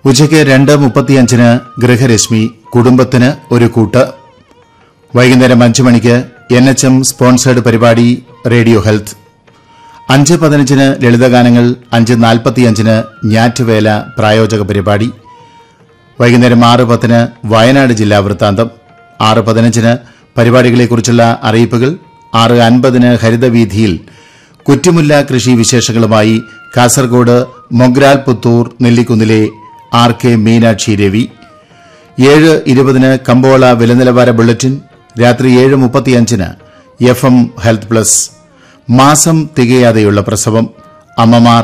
ഉച്ചയ്ക്ക് രണ്ട് മുപ്പത്തിയഞ്ചിന് ഗൃഹരശ്മി കുടുംബത്തിന് ഒരു കൂട്ട് വൈകുന്നേരം അഞ്ചു മണിക്ക് എൻ എച്ച് എം സ്പോൺസേഡ് പരിപാടി റേഡിയോ ഹെൽത്ത് അഞ്ച് പതിനഞ്ചിന് ലളിതഗാനങ്ങൾ അഞ്ച് നാൽപ്പത്തിയഞ്ചിന് ഞാറ്റുവേല പ്രായോജക പരിപാടി വൈകുന്നേരം ആറ് പത്തിന് വയനാട് ജില്ലാ വൃത്താന്തം ആറ് പതിനഞ്ചിന് പരിപാടികളെക്കുറിച്ചുള്ള അറിയിപ്പുകൾ ആറ് അൻപതിന് ഹരിതവീഥിയിൽ കുറ്റിമുല്ല കൃഷി വിശേഷങ്ങളുമായി കാസർഗോഡ് മൊഗ്രാൽ പുത്തൂർ നെല്ലിക്കുന്നിലെ ആർ കെ മീനാക്ഷി രവി ഏഴ് ഇരുപതിന് കമ്പോള വിലനിലവാര ബുള്ളറ്റിൻ രാത്രി ഏഴ് മുപ്പത്തിയഞ്ചിന് എഫ് എം ഹെൽത്ത് പ്ലസ് മാസം തികയാതെയുള്ള പ്രസവം അമ്മമാർ